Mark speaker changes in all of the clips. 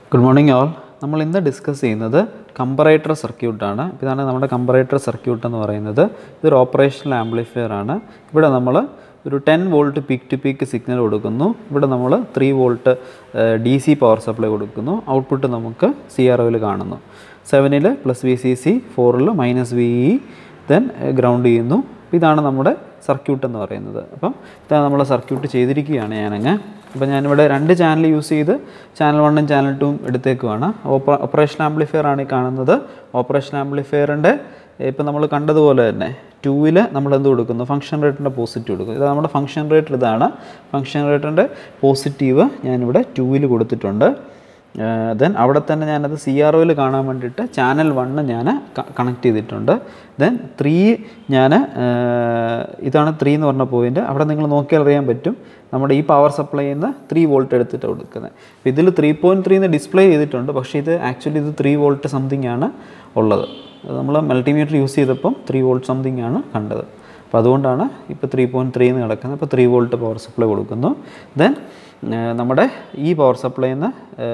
Speaker 1: good morning all നമ്മൾ ഇന്ന് discuss ചെയ്യുന്നത് കമ്പറേറ്റർ സർക്യൂട്ടാണ് ഇതാണ് നമ്മുടെ കമ്പറേറ്റർ സർക്യൂട്ട് എന്ന് പറയുന്നത് ഇതൊരു ഓപ്പറേഷണൽ ആംപ്ലിഫയർ ആണ് ഇവിടെ നമ്മൾ ഒരു ten volt peak to peak signal കൊടുക്കുന്നു ഇവിടെ നമ്മൾ three volt D C power supply കൊടുക്കുന്നു ഔട്ട്പുട്ട് നമുക്ക് സി ആർ ഒയിൽ കാണുന്നു സെവനിൽ പ്ലസ് വി സി സി ഫോറിൽ minus V E then ground ചെയ്യുന്നു ഇതാണ് നമ്മുടെ സർക്യൂട്ട് എന്ന് പറയുന്നത് അപ്പം ഇതാണ് നമ്മൾ സർക്യൂട്ട് ചെയ്തിരിക്കുകയാണ് ഞാനങ്ങ് അപ്പോൾ ഞാനിവിടെ രണ്ട് ചാനൽ യൂസ് ചെയ്ത് ചാനൽ വണ്ണും ചാനൽ ടൂവും എടുത്തേക്കുവാണ് ഓപ്പ ഓപ്പറേഷൻ ആംപ്ലിഫയർ ആണ് ഈ കാണുന്നത് ഓപ്പറേഷൻ ആംപ്ലിഫയറിൻ്റെ ഇപ്പം നമ്മൾ കണ്ടതുപോലെ തന്നെ ടൂവിൽ നമ്മൾ എന്ത് കൊടുക്കുന്നു ഫംഗ്ഷൻ റേറ്ററിൻ്റെ പോസിറ്റീവ് കൊടുക്കും ഇത് നമ്മുടെ ഫംഗ്ഷൻ റേറ്റർ ഇതാണ് ഫംഗ്ഷൻ റേറ്ററിൻ്റെ പോസിറ്റീവ് ഞാനിവിടെ ടൂവിൽ കൊടുത്തിട്ടുണ്ട് ദെൻ അവിടെ തന്നെ ഞാനത് സി ആർ ഒയിൽ കാണാൻ വേണ്ടിയിട്ട് ചാനൽ വണ്ണ് ഞാൻ കണക്ട് ചെയ്തിട്ടുണ്ട് ദെൻ ത്രീ ഞാൻ ഇതാണ് ത്രീ എന്ന് പറഞ്ഞ പോയിൻ്റ് അവിടെ നിങ്ങൾ നോക്കിയാൽ അറിയാൻ പറ്റും നമ്മുടെ ഈ പവർ സപ്ലൈയിൽ നിന്ന് ത്രീ വോൾട്ട് എടുത്തിട്ട് കൊടുക്കുന്നത് അപ്പോൾ ഇതിൽ ത്രീ പോയിൻറ്റ് ത്രീ എന്ന് ഡിസ്പ്ലേ ചെയ്തിട്ടുണ്ട് പക്ഷേ ഇത് ആക്ച്വലി ഇത് ത്രീ വോൾട്ട് സംതിങ് ആണ് ഉള്ളത് നമ്മൾ മൾട്ടിമീറ്റർ യൂസ് ചെയ്തപ്പം ത്രീ വോൾട്ട് സംതിങ് ആണ് കണ്ടത് അപ്പോൾ അതുകൊണ്ടാണ് ഇപ്പോൾ ത്രീ പോയിൻറ്റ് ത്രീ എന്ന് കിടക്കുന്നത് അപ്പോൾ ത്രീ വോൾട്ട് പവർ സപ്ലൈ കൊടുക്കുന്നു ദെൻ നമ്മുടെ ഈ പവർ സപ്ലൈയിൽ നിന്ന്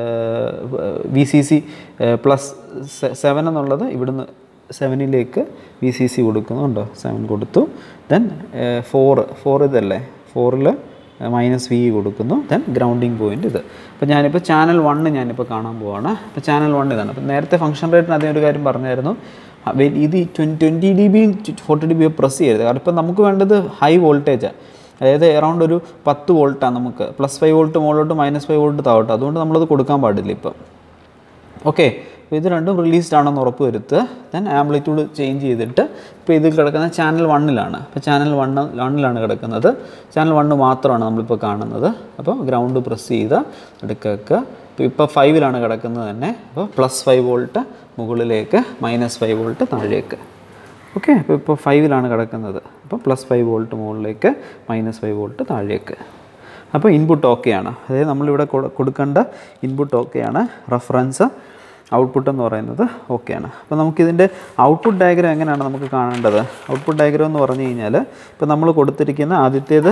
Speaker 1: V C C plus seven എന്നുള്ളത് ഇവിടുന്ന് സെവനിലേക്ക് വി സി സി കൊടുക്കുന്നുണ്ടോ സെവൻ കൊടുത്തു ദെൻ ഫോർ ഫോർ ഇതല്ലേ ഫോറിൽ മൈനസ് വി കൊടുക്കുന്നു ദെൻ ഗ്രൗണ്ടിങ് പോയിൻ്റ് ഇത് അപ്പോൾ ഞാനിപ്പോൾ ചാനൽ വണ്ണ് ഞാനിപ്പോൾ കാണാൻ പോവാണ് അപ്പോൾ ചാനൽ വൺ ഇതാണ് അപ്പോൾ നേരത്തെ ഫംഗ്ഷൻ റേറ്റിന് അതേ ഒരു കാര്യം പറഞ്ഞായിരുന്നു ഇത് twenty D B forty D B press ചെയ്യരുത് കാരണം ഇപ്പം നമുക്ക് വേണ്ടത് ഹൈ വോൾട്ടേജാണ് അതായത് എറൗണ്ട് ഒരു പത്ത് വോൾട്ടാണ് നമുക്ക് പ്ലസ് ഫൈവ് വോൾട്ട് മുകളിലോട്ട് മൈനസ് ഫൈവ് വോൾട്ട് താവട്ടെ അതുകൊണ്ട് നമ്മളത് കൊടുക്കാൻ പാടില്ല ഇപ്പം ഓക്കെ അപ്പോൾ ഇത് രണ്ടും റിലീസ്ഡ് ആണെന്ന് ഉറപ്പ് വരുത്തുക ദെൻ ആംപ്ലിറ്റ്യൂഡ് ചേഞ്ച് ചെയ്തിട്ട് ഇപ്പോൾ ഇതിൽ കിടക്കുന്ന ചാനൽ വണ്ണിലാണ് അപ്പോൾ ചാനൽ വണ്ണ് വണ്ണിലാണ് കിടക്കുന്നത് ചാനൽ വണ്ണ് മാത്രമാണ് നമ്മളിപ്പോൾ കാണുന്നത് അപ്പോൾ ഗ്രൗണ്ട് പ്രസ് ചെയ്ത് എടുക്കുക ഇപ്പോൾ ഇപ്പോൾ ഫൈവിലാണ് കിടക്കുന്നത് തന്നെ അപ്പോൾ പ്ലസ് ഫൈവ് വോൾട്ട് മുകളിലേക്ക് മൈനസ് ഫൈവ് വോൾട്ട് താഴേക്ക് ഓക്കെ അപ്പോൾ ഇപ്പോൾ ഫൈവിലാണ് കിടക്കുന്നത് അപ്പോൾ പ്ലസ് ഫൈവ് വോൾട്ട് മുകളിലേക്ക് മൈനസ് ഫൈവ് വോൾട്ട് താഴേക്ക് അപ്പോൾ ഇൻപുട്ട് ഓക്കെയാണ് അതായത് നമ്മളിവിടെ കൊടുക്കേണ്ട ഇൻപുട്ട് ഓക്കെയാണ് റെഫറൻസ് ഔട്ട്പുട്ട് എന്ന് പറയുന്നത് ഓക്കെയാണ് അപ്പോൾ നമുക്കിതിൻ്റെ ഔട്ട്പുട്ട് ഡയഗ്രാം എങ്ങനെയാണ് നമുക്ക് കാണേണ്ടത് ഔട്ട്പുട്ട് ഡയഗ്രാം എന്ന് പറഞ്ഞു കഴിഞ്ഞാൽ ഇപ്പോൾ നമ്മൾ കൊടുത്തിരിക്കുന്ന ആദ്യത്തേത്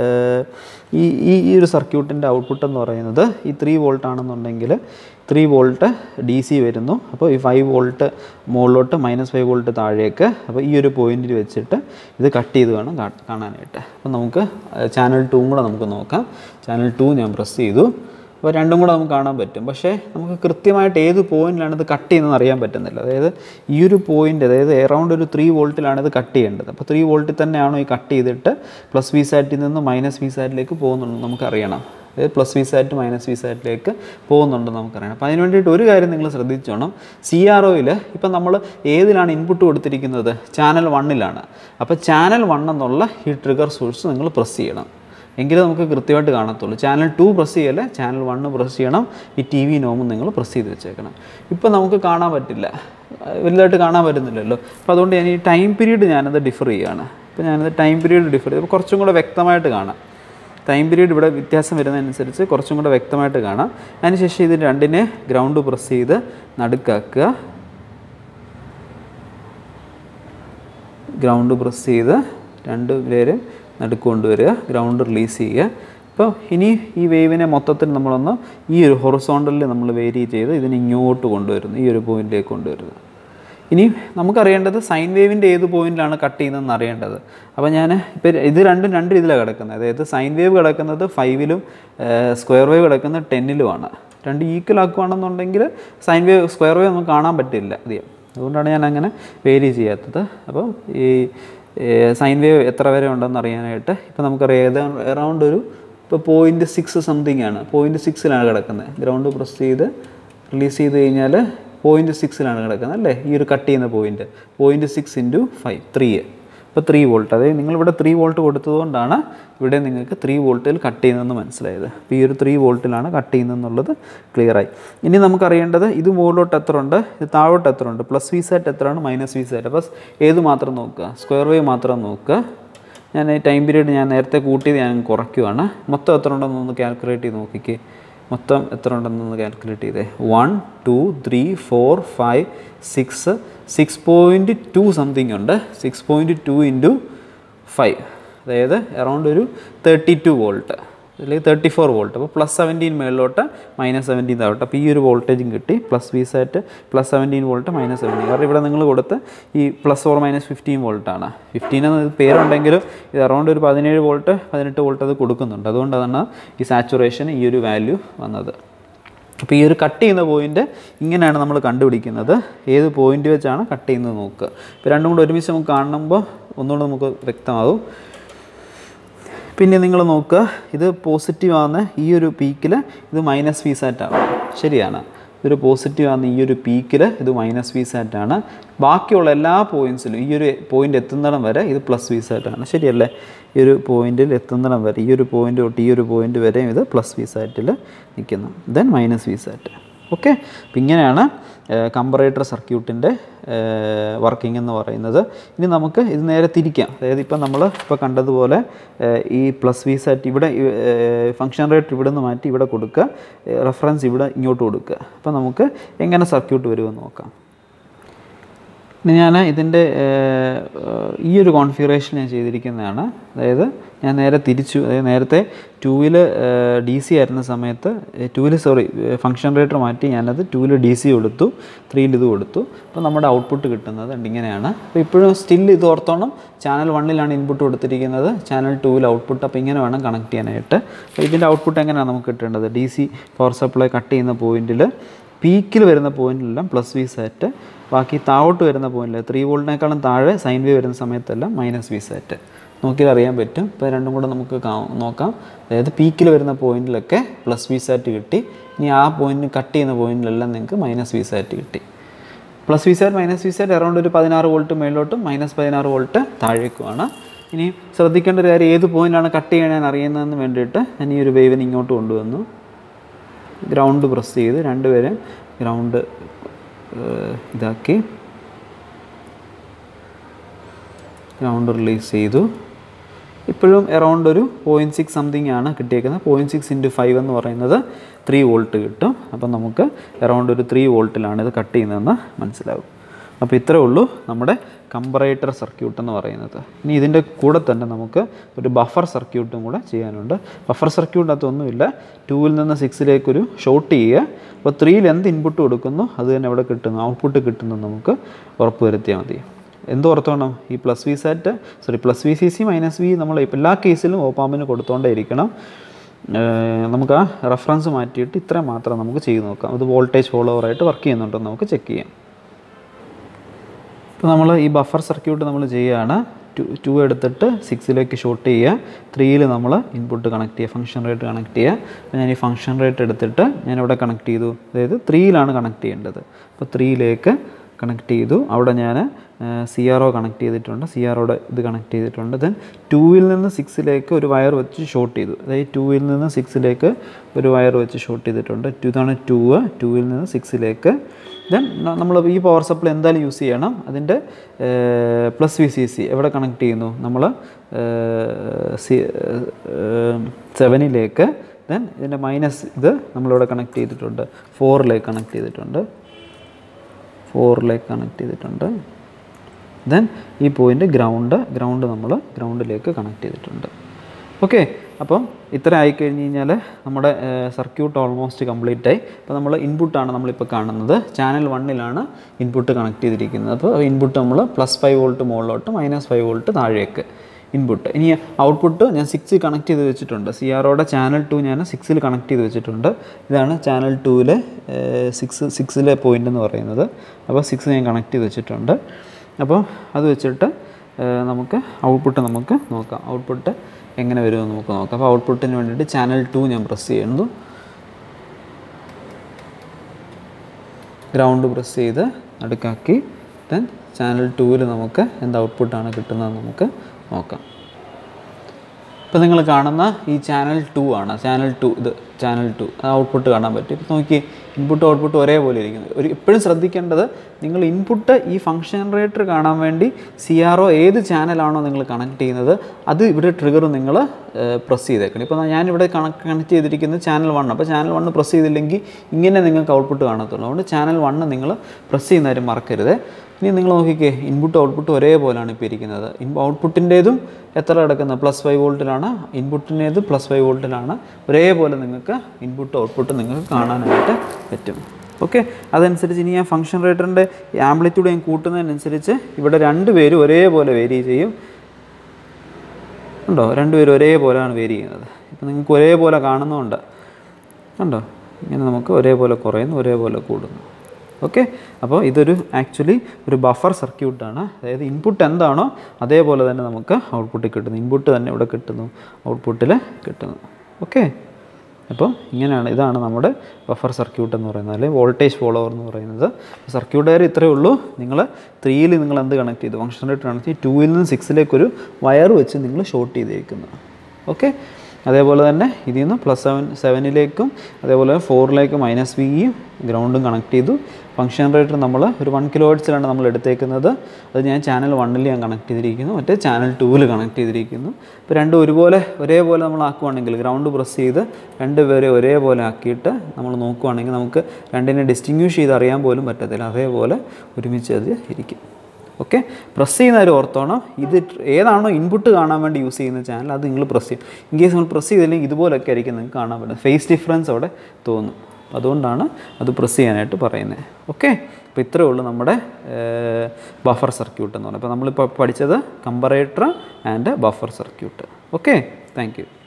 Speaker 1: ഈ ഈ ഈ ഒരു സർക്യൂട്ടിൻ്റെ ഔട്ട്പുട്ട് എന്ന് പറയുന്നത് ഈ ത്രീ വോൾട്ട് ആണെന്നുണ്ടെങ്കിൽ ത്രീ വോൾട്ട് ഡി സി വരുന്നു അപ്പോൾ ഈ ഫൈവ് വോൾട്ട് മുകളിലോട്ട് മൈനസ് ഫൈവ് വോൾട്ട് താഴേക്ക് അപ്പോൾ ഈ ഒരു പോയിന്റിൽ വെച്ചിട്ട് ഇത് കട്ട് ചെയ്ത് വേണം കാണാനായിട്ട് അപ്പോൾ നമുക്ക് ചാനൽ ടൂവും കൂടെ നമുക്ക് നോക്കാം ചാനൽ ടു ഞാൻ പ്രസ് ചെയ്തു അപ്പോൾ രണ്ടും കൂടെ നമുക്ക് കാണാൻ പറ്റും പക്ഷേ നമുക്ക് കൃത്യമായിട്ട് ഏത് പോയിന്റിലാണ് ഇത് കട്ട് ചെയ്യുന്നതെന്ന് അറിയാൻ പറ്റുന്നില്ല അതായത് ഈ ഒരു പോയിന്റ് അതായത് എറൗണ്ട് ഒരു ത്രീ വോൾട്ടിലാണ് ഇത് കട്ട് ചെയ്യേണ്ടത് അപ്പോൾ ത്രീ വോൾട്ടിൽ തന്നെയാണോ ഈ കട്ട് ചെയ്തിട്ട് പ്ലസ് വി സാറ്റിൽ നിന്ന് മൈനസ് വി സാറ്റിലേക്ക് പോകുന്നുണ്ട് നമുക്കറിയണം അതായത് plus V sat minus V സാറ്റിലേക്ക് പോകുന്നുണ്ടെന്ന് നമുക്കറിയണം അപ്പോൾ അതിന് വേണ്ടിയിട്ട് ഒരു കാര്യം നിങ്ങൾ ശ്രദ്ധിച്ചോണം സി ആർ ഒയിൽ ഇപ്പം നമ്മൾ ഏതിലാണ് ഇൻപുട്ട് കൊടുത്തിരിക്കുന്നത് ചാനൽ വണ്ണിലാണ് അപ്പോൾ ചാനൽ വൺ എന്നുള്ള ഈ ട്രിഗർ സോഴ്സ് നിങ്ങൾ പ്രസ് ചെയ്യണം എങ്കിലേ നമുക്ക് കൃത്യമായിട്ട് കാണത്തുള്ളൂ ചാനൽ ടു പ്രസ് ചെയ്യല്ലേ ചാനൽ വണ്ണ് പ്രസ് ചെയ്യണം ഈ ടി വി നോമും നിങ്ങൾ പ്രസ് ചെയ്ത് വെച്ചേക്കണം ഇപ്പം നമുക്ക് കാണാൻ പറ്റില്ല വലുതായിട്ട് കാണാൻ പറ്റുന്നില്ലല്ലോ അപ്പോൾ അതുകൊണ്ട് ഞാൻ ഈ ടൈം പീരീഡ് ഞാനത് ഡിഫർ ചെയ്യുകയാണ് ഇപ്പോൾ ഞാനത് ടൈം പീരീഡ് ഡിഫർ ചെയ്ത് കുറച്ചും കൂടെ വ്യക്തമായിട്ട് കാണാം ടൈം പീരീഡ് ഇവിടെ വ്യത്യാസം വരുന്നതനുസരിച്ച് കുറച്ചും കൂടെ വ്യക്തമായിട്ട് കാണാം അതിനുശേഷം ഇത് രണ്ടിനെ ഗ്രൗണ്ട് പ്രസ് ചെയ്ത് നടുക്കാക്കുക ഗ്രൗണ്ട് പ്രസ് ചെയ്ത് രണ്ട് പേരും നടുക്ക് കൊണ്ടുവരിക ഗ്രൗണ്ട് റിലീസ് ചെയ്യുക അപ്പോൾ ഇനി ഈ വേവിനെ മൊത്തത്തിൽ നമ്മളൊന്ന് ഈ ഒരു ഹൊറിസോണ്ടലിൽ നമ്മൾ വേരി ചെയ്ത് ഇതിനെ ഇങ്ങോട്ട് കൊണ്ടുവരുന്നു ഈ ഒരു പോയിന്റിലേക്ക് കൊണ്ടുവരുന്നത് ഇനി നമുക്കറിയേണ്ടത് സൈൻ വേവിൻ്റെ ഏത് പോയിന്റിലാണ് കട്ട് ചെയ്യുന്നതെന്ന് അറിയേണ്ടത് അപ്പോൾ ഞാൻ ഇപ്പോൾ ഇത് രണ്ടും രണ്ട് രീതിയിലാണ് കിടക്കുന്നത് അതായത് സൈൻ വേവ് കിടക്കുന്നത് ഫൈവിലും സ്ക്വയർ വേവ് കിടക്കുന്നത് ടെന്നിലുമാണ് രണ്ട് ഈക്വൽ ആക്കുകയാണെന്നുണ്ടെങ്കിൽ സൈൻ വേവ് സ്ക്വയർ വേവ് നമുക്ക് കാണാൻ പറ്റില്ല അധികം അതുകൊണ്ടാണ് ഞാൻ അങ്ങനെ വേരി ചെയ്യാത്തത് അപ്പോൾ ഈ സൈൻ വേവ് എത്ര വരെ ഉണ്ടെന്ന് അറിയാനായിട്ട് ഇപ്പോൾ നമുക്കറിയാം ഏത് അറൗണ്ട് ഒരു ഇപ്പോൾ പോയിൻറ്റ് സിക്സ് സംതിങ് ആണ് പോയിൻറ്റ് സിക്സിലാണ് കിടക്കുന്നത് ഗ്രൗണ്ട് പ്രസ് ചെയ്ത് റിലീസ് ചെയ്ത് കഴിഞ്ഞാൽ പോയിൻറ്റ് സിക്സിലാണ് കിടക്കുന്നത് അല്ലേ ഈ ഒരു കട്ട് ചെയ്യുന്ന point point six into five three ഇപ്പോൾ ത്രീ വോൾട്ട് അതായത് നിങ്ങളിവിടെ ത്രീ വോൾട്ട് കൊടുത്തതുകൊണ്ടാണ് ഇവിടെ നിങ്ങൾക്ക് ത്രീ വോൾട്ടിൽ കട്ട് ചെയ്യുന്നതെന്ന് മനസ്സിലായത് അപ്പോൾ ഈ ഒരു ത്രീ വോൾട്ടിലാണ് കട്ട് ചെയ്യുന്നതെന്നുള്ളത് ക്ലിയറായി ഇനി നമുക്കറിയേണ്ടത് ഇത് മുകളിലോട്ട് എത്ര ഉണ്ട് ഇത് താഴോട്ട് എത്ര ഉണ്ട് പ്ലസ് വി സാറ്റ് എത്രയാണ് മൈനസ് വി സാറ്റ് അപ്പോൾ ഏത് മാത്രം നോക്കുക സ്ക്വയർ വേവ് മാത്രം നോക്കുക ഞാൻ ഈ ടൈം പീരീഡ് ഞാൻ നേരത്തെ കൂട്ടിയത് ഞാൻ കുറയ്ക്കുവാണ് മൊത്തം എത്ര ഉണ്ടെന്നൊന്ന് കാൽക്കുലേറ്റ് ചെയ്ത് നോക്കിക്കേ മൊത്തം എത്ര ഉണ്ടെന്നൊന്ന് കാൽക്കുലേറ്റ് ചെയ്തേ one two three four five six six point two something ഉണ്ട് six point two into five അതായത് അറൗണ്ട് ഒരു തേർട്ടി ടു വോൾട്ട് അല്ലെങ്കിൽ തേർട്ടി ഫോർ വോൾട്ട് അപ്പോൾ പ്ലസ് സെവൻറ്റീൻ മേളിലോട്ട് മൈനസ് സെവൻറ്റീൻ താഴോട്ട് അപ്പോൾ ഈ ഒരു വോൾട്ടേജും കിട്ടി plus V sat plus seventeen volt minus seventeen കാരണം ഇവിടെ നിങ്ങൾ കൊടുത്ത് ഈ പ്ലസ് ഓർ മൈനസ് ഫിഫ്റ്റീൻ വോൾട്ടാണ് ഫിഫ്റ്റീൻ എന്ന പേരുണ്ടെങ്കിലും ഇത് അറൗണ്ട് ഒരു പതിനേഴ് വോൾട്ട് പതിനെട്ട് വോൾട്ട് അത് കൊടുക്കുന്നുണ്ട് അതുകൊണ്ടാണ് ഈ സാച്ചുറേഷൻ ഈ ഒരു വാല്യൂ വന്നത് അപ്പോൾ ഈ ഒരു കട്ട് ചെയ്യുന്ന പോയിൻ്റ് ഇങ്ങനെയാണ് നമ്മൾ കണ്ടുപിടിക്കുന്നത് ഏത് പോയിൻ്റ് വെച്ചാണ് കട്ട് ചെയ്യുന്നത് നോക്കുക ഇപ്പോൾ രണ്ടും കൂടെ ഒരുമിച്ച് നമുക്ക് കാണുമ്പോൾ ഒന്നുകൂടെ നമുക്ക് വ്യക്തമാകും പിന്നെ നിങ്ങൾ നോക്കുക ഇത് പോസിറ്റീവ് ആവുന്ന ഈ ഒരു പീക്കിൽ ഇത് മൈനസ് വി സാറ്റ് ആവും ശരിയാണ് ഇതൊരു പോസിറ്റീവ് ആവുന്ന ഈ ഒരു പീക്കിൽ ഇത് മൈനസ് വി സാറ്റ് ആണ് ബാക്കിയുള്ള എല്ലാ പോയിൻറ്റ്സിലും ഈ ഒരു പോയിൻ്റ് എത്തുന്നിടം വരെ ഇത് പ്ലസ് വി സാറ്റ് ആണ് ശരിയല്ലേ ഈ ഒരു പോയിന്റിൽ എത്തുന്നിടം വരെ ഈ ഒരു പോയിന്റ് തൊട്ട് ഈ ഒരു പോയിന്റ് വരെയും ഇത് പ്ലസ് വി സാറ്റിൽ നിൽക്കുന്നു then minus V sat okay അപ്പം ഇങ്ങനെയാണ് കമ്പറേറ്റർ സർക്യൂട്ടിൻ്റെ വർക്കിംഗ് എന്ന് പറയുന്നത് ഇനി നമുക്ക് ഇത് നേരെ തിരിക്കാം അതായത് ഇപ്പം നമ്മൾ ഇപ്പോൾ കണ്ടതുപോലെ ഏഹ്, ഈ പ്ലസ് വി സാറ്റ് ഇവിടെ ഫംഗ്ഷൻ റേറ്റ് ഇവിടെ നിന്ന് മാറ്റി ഇവിടെ കൊടുക്കുക റെഫറൻസ് ഇവിടെ ഇങ്ങോട്ട് കൊടുക്കുക അപ്പോൾ നമുക്ക് എങ്ങനെ സർക്യൂട്ട് വരുമെന്ന് നോക്കാം ഇനി ഞാൻ ഇതിൻ്റെ ഏഹ്, ഈ ഒരു കോൺഫിഗറേഷൻ ഞാൻ ചെയ്തിരിക്കുന്നതാണ് അതായത് ഞാൻ നേരെ തിരിച്ചു അതായത് നേരത്തെ ടൂവിൽ ഡി സി ആയിരുന്ന സമയത്ത് ടൂവിൽ സോറി ഫംഗ്ഷൻ റേറ്റർ മാറ്റി ഞാനത് ടൂവിൽ ഡി സി കൊടുത്തു ത്രീയിൽ ഇത് കൊടുത്തു അപ്പോൾ നമ്മുടെ ഔട്ട്പുട്ട് കിട്ടുന്നത് ഉണ്ട് ഇങ്ങനെയാണ് അപ്പോൾ ഇപ്പോഴും സ്റ്റിൽ ഇത് ഓർത്തോണം ചാനൽ വണ്ണിലാണ് ഇൻപുട്ട് കൊടുത്തിരിക്കുന്നത് ചാനൽ ടൂവിൽ ഔട്ട്പുട്ട് അപ്പോൾ ഇങ്ങനെ വേണം കണക്ട് ചെയ്യാനായിട്ട് അപ്പോൾ ഇതിൻ്റെ ഔട്ട്പുട്ട് എങ്ങനെയാണ് നമുക്ക് കിട്ടേണ്ടത് D C power supply cut ചെയ്യുന്ന പോയിന്റിൽ പീക്കിൽ വരുന്ന പോയിന്റിലെല്ലാം പ്ലസ് വി സെറ്റ് ബാക്കി താഴോട്ട് വരുന്ന പോയിന്റിൽ ത്രീ വോൾട്ടിനേക്കാളും താഴെ സൈൻ വേ വരുന്ന സമയത്തെല്ലാം മൈനസ് വി സെറ്റ് നോക്കിയാൽ അറിയാൻ പറ്റും ഇപ്പോൾ രണ്ടും കൂടെ നമുക്ക് കാ- നോക്കാം അതായത് പീക്കിൽ വരുന്ന പോയിന്റിലൊക്കെ പ്ലസ് വി സാറ്റ് കിട്ടി ഇനി ആ പോയിന്റിന് കട്ട് ചെയ്യുന്ന പോയിന്റിലെല്ലാം നിങ്ങൾക്ക് മൈനസ് വി സാറ്റ് കിട്ടി plus V sat minus V sat around ഒരു പതിനാറ് വോൾട്ട് മേളിലോട്ടും മൈനസ് പതിനാറ് വോൾട്ട് താഴേക്കുമാണ് ഇനി ശ്രദ്ധിക്കേണ്ട ഒരു കാര്യം ഏത് പോയിന്റാണ് കട്ട് ചെയ്യണേന്ന് അറിയുന്നതെന്ന് വേണ്ടിയിട്ട് ഞാൻ ഈ ഒരു വേവിന് ഇങ്ങോട്ട് കൊണ്ടുവന്നു ഗ്രൗണ്ട് പ്രസ് ചെയ്ത് രണ്ടുപേരും ഗ്രൗണ്ട് ഇതാക്കി ഗ്രൗണ്ട് റിലീസ് ചെയ്തു ഇപ്പോഴും എറൗണ്ട് ഒരു പോയിൻറ്റ് സിക്സ് സംതിങ് ആണ് കിട്ടിയേക്കുന്നത് പോയിൻറ്റ് സിക്സ് ഇൻറ്റു ഫൈവ് എന്ന് പറയുന്നത് ത്രീ വോൾട്ട് കിട്ടും അപ്പം നമുക്ക് എറൗണ്ട് ഒരു ത്രീ വോൾട്ടിലാണ് ഇത് കട്ട് ചെയ്യുന്നതെന്ന് മനസ്സിലാവും അപ്പോൾ ഇത്രേ ഉള്ളൂ നമ്മുടെ കമ്പറേറ്റർ സർക്യൂട്ട് എന്ന് പറയുന്നത് ഇനി ഇതിൻ്റെ കൂടെ തന്നെ നമുക്ക് ഒരു ബഫർ സർക്യൂട്ടും കൂടെ ചെയ്യാനുണ്ട് ബഫർ സർക്യൂട്ടിനകത്തൊന്നുമില്ല ടൂവിൽ നിന്ന് സിക്സിലേക്ക് ഒരു ഷോർട്ട് ചെയ്യുക അപ്പോൾ ത്രീയിൽ എന്ത് ഇൻപുട്ട് കൊടുക്കുന്നു അത് തന്നെ ഇവിടെ കിട്ടുന്നു ഔട്ട്പുട്ട് കിട്ടുന്നു നമുക്ക് ഉറപ്പ് വരുത്തിയാൽ മതി എന്ത് ഓർത്തോണം ഈ plus V sat sorry plus V C C minus V നമ്മൾ ഇപ്പം എല്ലാ കേസിലും ഓപ്പാമിന് കൊടുത്തോണ്ടേ ഇരിക്കണം ഏഹ് നമുക്ക് ആ റെഫറൻസ് മാറ്റിയിട്ട് ഇത്രയും മാത്രം നമുക്ക് ചെയ്ത് നോക്കാം അത് വോൾട്ടേജ് ഫോളോവറായിട്ട് വർക്ക് ചെയ്യുന്നുണ്ടോ എന്ന് നമുക്ക് ചെക്ക് ചെയ്യാം ഇപ്പോൾ നമ്മൾ ഈ ബഫർ സർക്യൂട്ട് നമ്മൾ ചെയ്യുകയാണ് ടു ടു എടുത്തിട്ട് സിക്സിലേക്ക് ഷോർട്ട് ചെയ്യുക ത്രീയിൽ നമ്മൾ ഇൻപുട്ട് കണക്ട് ചെയ്യുക ഫംഗ്ഷൻ റേറ്റ് കണക്ട് ചെയ്യുക അപ്പോൾ ഞാൻ ഈ ഫംഗ്ഷൻ റേറ്റ് എടുത്തിട്ട് ഞാൻ ഇവിടെ കണക്ട് ചെയ്തു അതായത് ത്രീയിലാണ് കണക്ട് ചെയ്യേണ്ടത് അപ്പോൾ ത്രീയിലേക്ക് കണക്ട് ചെയ്തു അവിടെ ഞാൻ സി ആർ ഒ കണക്ട് ചെയ്തിട്ടുണ്ട് സി ആർ ഒയുടെ ഇത് കണക്ട് ചെയ്തിട്ടുണ്ട് ദെൻ ടൂവിൽ നിന്ന് സിക്സിലേക്ക് ഒരു വയർ വെച്ച് ഷോർട്ട് ചെയ്തു അതായത് ടൂവിൽ നിന്ന് സിക്സിലേക്ക് ഒരു വയർ വെച്ച് ഷോർട്ട് ചെയ്തിട്ടുണ്ട് ടു ഇതാണ് ടൂ ടൂവിൽ നിന്ന് സിക്സിലേക്ക് ദെൻ നമ്മൾ ഈ പവർ സപ്ലൈ എന്തായാലും യൂസ് ചെയ്യണം അതിൻ്റെ പ്ലസ് വി സി സി എവിടെ കണക്ട് ചെയ്യുന്നു നമ്മൾ സി സെവനിലേക്ക് ദെൻ ഇതിൻ്റെ മൈനസ് ഇത് നമ്മളിവിടെ കണക്ട് ചെയ്തിട്ടുണ്ട് ഫോറിലേക്ക് കണക്ട് ചെയ്തിട്ടുണ്ട് ഫോറിലേക്ക് കണക്ട് ചെയ്തിട്ടുണ്ട് ദെൻ ഈ പോയിൻ്റ് ഗ്രൗണ്ട് ഗ്രൗണ്ട് നമ്മൾ ഗ്രൗണ്ടിലേക്ക് കണക്ട് ചെയ്തിട്ടുണ്ട് ഓക്കെ അപ്പം ഇത്ര ആയിക്കഴിഞ്ഞ് കഴിഞ്ഞാൽ നമ്മുടെ സർക്യൂട്ട് ഓൾമോസ്റ്റ് കംപ്ലീറ്റ് ആയി അപ്പോൾ നമ്മൾ ഇൻപുട്ടാണ് നമ്മളിപ്പോൾ കാണുന്നത് ചാനൽ വണ്ണിലാണ് ഇൻപുട്ട് കണക്ട് ചെയ്തിരിക്കുന്നത് അപ്പോൾ ഇൻപുട്ട് നമ്മൾ പ്ലസ് ഫൈവ് വോൾട്ട് മുകളിലോട്ട് മൈനസ് ഫൈവ് വോൾട്ട് താഴേക്ക് ഇൻപുട്ട് ഇനി ഔട്ട്പുട്ട് ഞാൻ സിക്സിൽ കണക്ട് ചെയ്ത് വെച്ചിട്ടുണ്ട് സി ആറോടെ ചാനൽ ടു ഞാൻ സിക്സിൽ കണക്ട് ചെയ്ത് വെച്ചിട്ടുണ്ട് ഇതാണ് ചാനൽ ടൂവിലെ സിക്സ് സിക്സിലെ പോയിൻ്റ് എന്ന് പറയുന്നത് അപ്പോൾ സിക്സ് ഞാൻ കണക്ട് ചെയ്ത് വെച്ചിട്ടുണ്ട് അപ്പോൾ അത് വെച്ചിട്ട് ഏഹ്, നമുക്ക് ഔട്ട്പുട്ട് നമുക്ക് നോക്കാം ഔട്ട്പുട്ട് എങ്ങനെ വരുമെന്ന് നമുക്ക് നോക്കാം അപ്പോൾ ഔട്ട്പുട്ടിന് വേണ്ടിയിട്ട് ചാനൽ ടു ഞാൻ പ്രസ് ചെയ്യുന്നു ഗ്രൗണ്ട് പ്രസ് ചെയ്ത് നടുക്കാക്കി ദെൻ ചാനൽ ടൂവിൽ നമുക്ക് എന്ത് ഔട്ട്പുട്ടാണ് കിട്ടുന്നത് നമുക്ക് നോക്കാം ഇപ്പോൾ നിങ്ങൾ കാണുന്ന ഈ ചാനൽ ടു ആണ് ചാനൽ ടു ഇത് ചാനൽ ടു ഔട്ട്പുട്ട് കാണാൻ പറ്റും ഇപ്പോൾ നോക്കി ഇൻപുട്ട് ഔട്ട്പുട്ട് ഒരേപോലെ ഇരിക്കുന്നത് ഒരു എപ്പോഴും ശ്രദ്ധിക്കേണ്ടത് നിങ്ങൾ ഇൻപുട്ട് ഈ ഫംഗ്ഷൻ ജനറേറ്റർ കാണാൻ വേണ്ടി സി ആർ ഒ ഏത് ചാനലാണോ നിങ്ങൾ കണക്ട് ചെയ്യുന്നത് അത് ഇവിടെ ട്രിഗർ നിങ്ങൾ പ്രസ് ചെയ്തേക്കണം ഇപ്പോൾ ഞാനിവിടെ കണക്ട് കണക്ട് ചെയ്തിരിക്കുന്നത് ചാനൽ വൺ അപ്പോൾ ചാനൽ വണ്ണ് പ്രസ് ചെയ്തില്ലെങ്കിൽ ഇങ്ങനെ നിങ്ങൾക്ക് ഔട്ട്പുട്ട് കാണത്തുള്ളൂ അതുകൊണ്ട് ചാനൽ വണ്ണ് നിങ്ങൾ പ്രസ് ചെയ്യുന്ന കാര്യം മറക്കരുത് ഇനി നിങ്ങൾ നോക്കിക്കേ ഇൻപുട്ട് ഔട്ട്പുട്ട് ഒരേപോലെയാണ് ഇപ്പോൾ ഇരിക്കുന്നത് ഇൻ ഔട്ട്പുട്ടിൻ്റേതും എത്ര കിടക്കുന്നത് പ്ലസ് ഫൈവ് വോൾട്ടിലാണ് ഇൻപുട്ടിൻ്റേത് പ്ലസ് ഫൈവ് വോൾട്ടിലാണ് ഒരേപോലെ നിങ്ങൾക്ക് ഇൻപുട്ട് ഔട്ട്പുട്ട് നിങ്ങൾക്ക് കാണാനായിട്ട് പറ്റും ഓക്കെ അതനുസരിച്ച് ഇനി ഞാൻ ഫംഗ്ഷൻ റേറ്ററിൻ്റെ ആംപ്ലിറ്റ്യൂഡ് ഞാൻ കൂട്ടുന്നതിനനുസരിച്ച് ഇവിടെ രണ്ട് പേരും ഒരേപോലെ വേരി ചെയ്യും ഉണ്ടോ രണ്ടുപേരും ഒരേപോലെയാണ് വേരി ചെയ്യുന്നത് ഇപ്പം നിങ്ങൾക്ക് ഒരേപോലെ കാണുന്നുണ്ട് കണ്ടോ ഇങ്ങനെ നമുക്ക് ഒരേപോലെ കുറയുന്നു ഒരേപോലെ കൂടുന്നു ഓക്കെ അപ്പോൾ ഇതൊരു ആക്ച്വലി ഒരു ബഫർ സർക്യൂട്ടാണ് അതായത് ഇൻപുട്ട് എന്താണോ അതേപോലെ തന്നെ നമുക്ക് ഔട്ട്പുട്ടിൽ കിട്ടുന്നു ഇൻപുട്ട് തന്നെ ഇവിടെ കിട്ടുന്നു ഔട്ട്പുട്ടിൽ കിട്ടുന്നു ഓക്കെ അപ്പോൾ ഇങ്ങനെയാണ് ഇതാണ് നമ്മുടെ ബഫർ സർക്യൂട്ട് എന്ന് പറയുന്നത് അല്ലെങ്കിൽ വോൾട്ടേജ് ഫോളോവർ എന്ന് പറയുന്നത് സർക്യൂട്ട് ഡയറി ഇത്രയേ ഉള്ളൂ നിങ്ങൾ ത്രീയിൽ നിങ്ങൾ എന്ത് കണക്ട് ചെയ്തു ഫംഗ്ഷൻ റേറ്റ് കണക്ട് ചെയ്ത് ടൂവിൽ നിന്ന് സിക്സിലേക്കൊരു വയർ വെച്ച് നിങ്ങൾ ഷോർട്ട് ചെയ്തേക്കുന്നു ഓക്കെ അതേപോലെ തന്നെ ഇതിൽ നിന്ന് പ്ലസ് സെവൻ സെവനിലേക്കും അതേപോലെ ഫോറിലേക്ക് മൈനസ് വിയും ഗ്രൗണ്ടും കണക്ട് ചെയ്തു ഫംഗ്ഷൻ റേറ്റർ നമ്മൾ ഒരു വൺ കിലോ ഹെഡ്സിലാണ് നമ്മൾ എടുത്തേക്കുന്നത് അത് ഞാൻ ചാനൽ വണ്ണിൽ ഞാൻ കണക്ട് ചെയ്തിരിക്കുന്നു മറ്റേ ചാനൽ ടൂവിൽ കണക്ട് ചെയ്തിരിക്കുന്നു ഇപ്പോൾ രണ്ടും ഒരുപോലെ ഒരേപോലെ നമ്മൾ ആക്കുവാണെങ്കിൽ ഗ്രൗണ്ട് പ്രസ് ചെയ്ത് രണ്ടുപേരെ ഒരേപോലെ ആക്കിയിട്ട് നമ്മൾ നോക്കുവാണെങ്കിൽ നമുക്ക് രണ്ടിനെ ഡിസ്റ്റിങ്വിഷ് ചെയ്ത് അറിയാൻ പോലും പറ്റത്തില്ല അതേപോലെ ഒരുമിച്ച് അത് ഇരിക്കും ഓക്കെ പ്രസ് ചെയ്യുന്നവർ ഓർത്തോണം ഇത് ഏതാണോ ഇൻപുട്ട് കാണാൻ വേണ്ടി യൂസ് ചെയ്യുന്ന ചാനൽ അത് നിങ്ങൾ പ്രസ് ചെയ്യും ഇൻ കേസ് നമ്മൾ പ്രസ് ചെയ്തില്ലെങ്കിൽ ഇതുപോലൊക്കെ ആയിരിക്കും നിങ്ങൾക്ക് കാണാൻ പറ്റുന്നത് ഫേസ് ഡിഫറൻസ് അവിടെ തോന്നും അതുകൊണ്ടാണ് അത് പ്രസ് ചെയ്യാനായിട്ട് പറയുന്നത് ഓക്കെ അപ്പോൾ ഇത്രയേ ഉള്ളൂ നമ്മുടെ ബഫർ സർക്യൂട്ട് എന്ന് പറയുന്നത് അപ്പോൾ നമ്മളിപ്പോൾ പഠിച്ചത് comparator and buffer circuit okay thank U